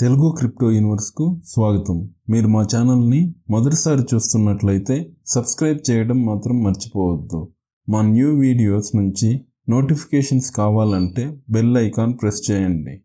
Telugu crypto యూనివర్స్కు స్వాగతం మీరు మా ఛానల్ని మొదటిసారి చూస్తున్నట్లయితే సబ్స్క్రైబ్ చేయడం మాత్రం మర్చిపోవద్దు మా న్యూ వీడియోస్ నుంచి నోటిఫికేషన్స్ కావాలంటే బెల్ ఐకాన్ ప్రెస్ చేయండి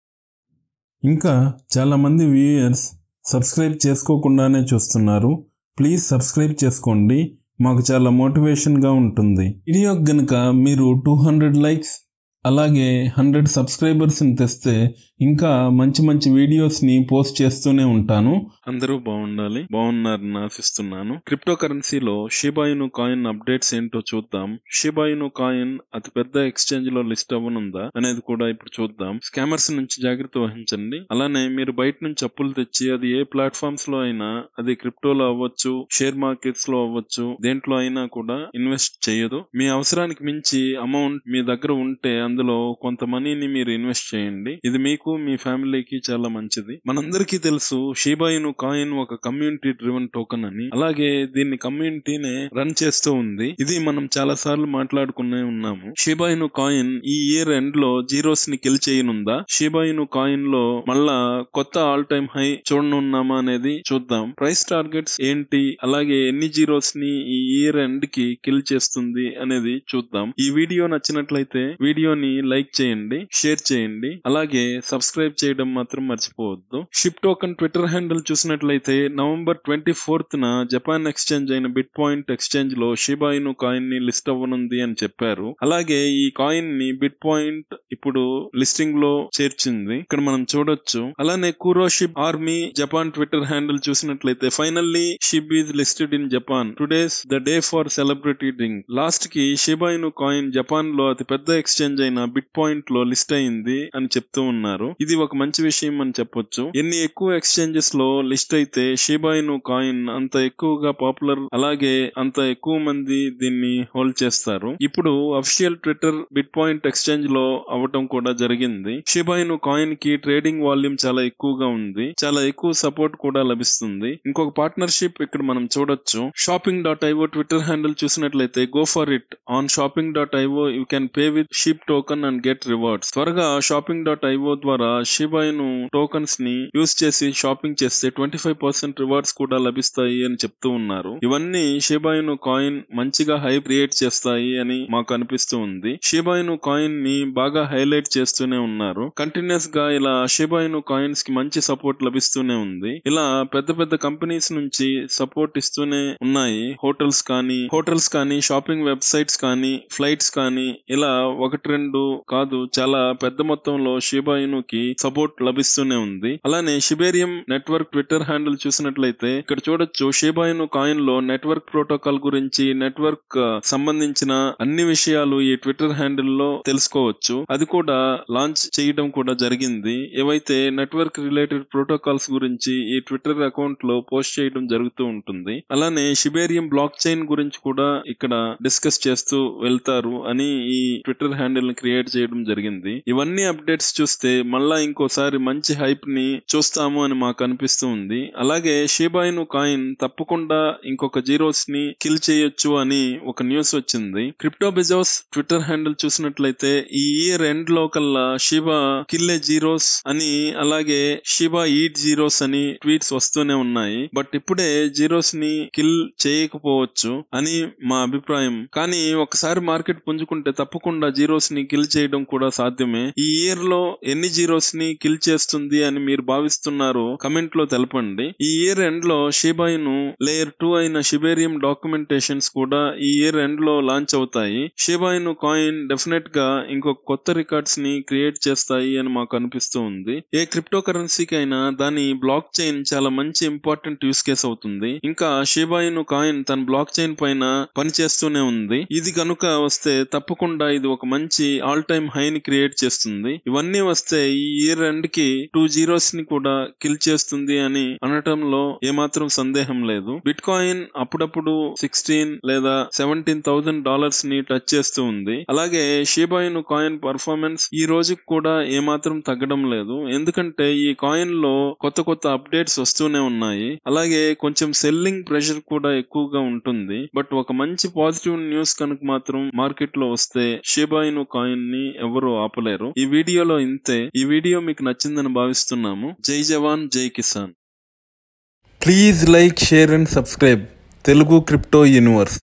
ఇంకా చాలామంది వ్యూయర్స్ సబ్స్క్రైబ్ చేసుకోకుండానే చూస్తున్నారు ప్లీజ్ సబ్స్క్రైబ్ చేసుకోండి మాకు చాలా మోటివేషన్గా ఉంటుంది వీడియోకి గనుక మీరు టూ హండ్రెడ్ లైక్స్ అలాగే హండ్రెడ్ సబ్స్క్రైబర్స్ని తెస్తే ఇంకా మంచి మంచి వీడియోస్ని పోస్ట్ చేస్తూనే ఉంటాను అందరూ బాగుండాలి బాగున్నారని ఆశిస్తున్నాను క్రిప్టో కరెన్సీలో షిబాయిను కాయిన్ అప్డేట్స్ ఏంటో చూద్దాం షిబాయిను కాయిన్ అతి పెద్ద ఎక్స్చేంజ్ లో లిస్ట్ అవ్వనుందా అనేది కూడా ఇప్పుడు చూద్దాం స్కామర్స్ నుంచి జాగ్రత్త వహించండి అలానే మీరు బయట నుంచి అప్పులు తెచ్చి అది ఏ ప్లాట్ఫామ్స్ లో అయినా అది క్రిప్టోలో అవ్వచ్చు షేర్ మార్కెట్స్ లో అవ్వచ్చు దేంట్లో అయినా కూడా ఇన్వెస్ట్ చేయదు మీ అవసరానికి మించి అమౌంట్ మీ దగ్గర ఉంటే అందులో కొంత మనీని మీరు ఇన్వెస్ట్ చేయండి ఇది మీకు మీ ఫ్యామిలీకి చాలా మంచిది మనందరికీ తెలుసు షీబాయిను కాయిన్ ఒక కమ్యూనిటీ డ్రివెన్ టోకెన్ అని అలాగే దీన్ని కమ్యూనిటీనే రన్ చేస్తూ ఉంది ఇది మనం చాలా సార్లు మాట్లాడుకునే ఉన్నాము షీబాయిను కాయిన్ ఈ ఇయర్ ఎండ్ లో జీరోస్ ని కిల్ చేయనుందా షీబాయిను కాయిన్ లో మళ్ళా కొత్త ఆల్ టైమ్ హై చూడనున్నామా అనేది చూద్దాం ప్రైస్ టార్గెట్స్ ఏంటి అలాగే ఎన్ని జీరోస్ ని ఈ ఇయర్ ఎండ్ కి కిల్ చేస్తుంది అనేది చూద్దాం ఈ వీడియో నచ్చినట్లయితే వీడియోని లైక్ చేయండి షేర్ చేయండి అలాగే సబ్స్క్రైబ్ చేయడం మాత్రం మర్చిపోవద్దు షిప్ టోకన్ ట్విట్టర్ హ్యాండిల్ చూసినట్లయితే నవంబర్ ట్వంటీ ఫోర్త్ న జపాన్ ఎక్స్చేంజ్ అయిన బిట్ పాయింట్ ఎక్స్చేంజ్ లో షిబాయిను కాయిన్ ని లిస్ట్ అవ్వనుంది అని చెప్పారు అలాగే ఈ కాయిన్ ని బిట్ పాయింట్ ఇప్పుడు లిస్టింగ్ లో చేర్చింది ఇక్కడ మనం చూడొచ్చు అలానే కూరో SHIB army Japan Twitter handle చూసినట్లయితే finally SHIB is listed in Japan today's the day for celebrity last కి షిబాయిను కాయిన్ జపాన్ లో అతి పెద్ద ఎక్స్చేంజ్ అయిన బిట్ పాయింట్ లో లిస్ట్ అయింది అని చెప్తూ ఉన్నారు ఇది ఒక మంచి విషయం అని చెప్పొచ్చు ఎన్ని ఎక్కువ ఎక్స్చేంజెస్ లో లిస్ట్ అయితే షీబాయిను కాయిన్ అంత ఎక్కువగా పాపులర్ అలాగే అంత ఎక్కువ మంది దీన్ని హోల్డ్ చేస్తారు ఇప్పుడు official Twitter bit point exchange లో అవ్వటం కూడా జరిగింది షిబాయిను కాయిన్ కి ట్రేడింగ్ వాల్యూమ్ చాలా ఎక్కువగా ఉంది చాలా ఎక్కువ సపోర్ట్ కూడా లభిస్తుంది ఇంకొక పార్ట్నర్షిప్ ఇక్కడ మనం చూడొచ్చు shopping dot IO Twitter handle చూసినట్లయితే go for it on shopping dot IO you can pay with SHIB token and get rewards త్వరగా షాపింగ్ డాట్ ఐవో ద్వారా షిబాయిను టోకన్స్ ని యూస్ చేసి షాపింగ్ చేస్తే ట్వంటీ ఫైవ్ పర్సెంట్ రివార్డ్స్ కూడా లభిస్తాయి అని చెప్తూ ఉన్నారు ఇవన్నీ షిబాయిను కాయిన్ మంచిగా హై క్రియేట్ చేస్తాయి అని మాకు అనిపిస్తూ ఉంది షిబాయిను కాయిన్ ని బాగా హైలైట్ చేస్తూనే ఉన్నారు కంటిన్యూస్ గా ఇలా షిబాయిను కాయిన్స్ కి మంచి సపోర్ట్ లభిస్తూనే ఉంది ఇలా పెద్ద పెద్ద కంపెనీస్ నుంచి సపోర్ట్ ఇస్తూనే ఉన్నాయి హోటల్స్ కానీ హోటల్స్ కానీ షాపింగ్ వెబ్సైట్స్ కానీ ఫ్లైట్స్ కానీ ఇలా ఒకటి రెండు కాదు చాలా పెద్ద మొత్తంలో షిబాయినుకి సపోర్ట్ లభిస్తూనే ఉంది అలానే షిబేరియం నెట్వర్క్ ట్విట్టర్ హ్యాండిల్ చూసినట్లయితే ఇక్కడ చూడొచ్చు షిబాయిను కాయిన్ లో నెట్వర్క్ ప్రోటోకాల్ గురించి నెట్వర్క్ సంబంధించిన అన్ని విషయాలు ఈ ట్విట్టర్ హ్యాండిల్ లో తెలుసుకోవచ్చు అది కూడా లాంచ్ చేయడం కూడా జరిగింది ఏవైతే నెట్వర్క్ రిలేటెడ్ ప్రోటోకాల్స్ గురించి ఈ ట్విట్టర్ అకౌంట్ లో పోస్ట్ చేయడం జరుగుతూ ఉంటుంది అలానే షిబేరియం బ్లాక్ చైన్ గురించి కూడా ఇక్కడ డిస్కస్ చేస్తూ వెళ్తారు అని ఈ ట్విట్టర్ హ్యాండిల్ ని క్రియేట్ చేయడం జరిగింది ఇవన్నీ అప్డేట్స్ చూస్తే మళ్ళా ఇంకోసారి మంచి హైప్ ని చూస్తాము అని మాకు అనిపిస్తూ ఉంది అలాగే షీబాయిను కాయిన్ తప్పకుండా ఇంకొక జీరోస్ ని కిల్ చేయొచ్చు అని ఒక న్యూస్ వచ్చింది క్రిప్టో బిజోస్ ట్విట్టర్ హ్యాండిల్ చూసినట్లయితే ఈ ఇయర్ ఎండ్ లో కల్లా షిబా కిల్లే జీరోస్ అని అలాగే షిబా ఈట్ జీరోస్ అని ట్వీట్స్ వస్తూనే ఉన్నాయి బట్ ఇప్పుడే జీరోస్ ని కిల్ చేయకపోవచ్చు అని మా అభిప్రాయం కానీ ఒకసారి మార్కెట్ పుంజుకుంటే తప్పకుండా జీరోస్ ని కిల్ చేయడం కూడా సాధ్యమే ఈ ఇయర్ లో ఎన్ని జీరోస్ ని కిల్ చేస్తుంది అని మీరు భావిస్తున్నారు కమెంట్ లో తెలపండి ఈ ఇయర్ ఎండ్ లో షిబాయిను లేయర్ టూ అయిన షిబేరియం డాక్యుమెంటేషన్స్ కూడా ఈ ఇయర్ ఎండ్ లో లాంచ్ అవుతాయి షిబాయిను కాయిన్ డెఫినెట్ గా ఇంకొక కొత్త రికార్డ్స్ ని క్రియేట్ చేస్తాయి అని మాకు అనిపిస్తూ ఉంది ఏ క్రిప్టో కరెన్సీకి అయినా దాని బ్లాక్ చైన్ చాలా మంచి ఇంపార్టెంట్ యూస్ కేస్ అవుతుంది ఇంకా షిబాయిను కాయిన్ తన బ్లాక్ చైన్ పైన పనిచేస్తూనే ఉంది ఇది కనుక వస్తే తప్పకుండా ఇది ఒక మంచి ఆల్ టైమ్ హై ని క్రియేట్ చేస్తుంది ఇవన్నీ వస్తే ఈ ఇయర్ ఎండ్ కి టూ జీరోస్ ని కూడా కిల్ చేస్తుంది అని అనటంలో ఏమాత్రం సందేహం లేదు బిట్ కాయిన్ అప్పుడప్పుడు సిక్స్టీన్ లేదా సెవెంటీన్ థౌసండ్ డాలర్స్ ని టచ్ చేస్తూ ఉంది అలాగే షీబాయిన్ కాయిన్ పర్ఫార్మెన్స్ ఈ రోజు కూడా ఏమాత్రం తగ్గడం లేదు ఎందుకంటే ఈ కాయిన్ లో కొత్త కొత్త అప్డేట్స్ వస్తూనే ఉన్నాయి అలాగే కొంచెం సెల్లింగ్ ప్రెషర్ కూడా ఎక్కువగా ఉంటుంది బట్ ఒక మంచి పాజిటివ్ న్యూస్ కనుక మాత్రం మార్కెట్ లో వస్తే షిబాయిను కాయిన్ ని ఎవరు ఆపలేరు ఈ వీడియోలో ఇంతే ఈ ఈ వీడియో మీకు నచ్చిందని భావిస్తున్నాము జై జవాన్ జై కిసాన్ please like share and subscribe Telugu crypto universe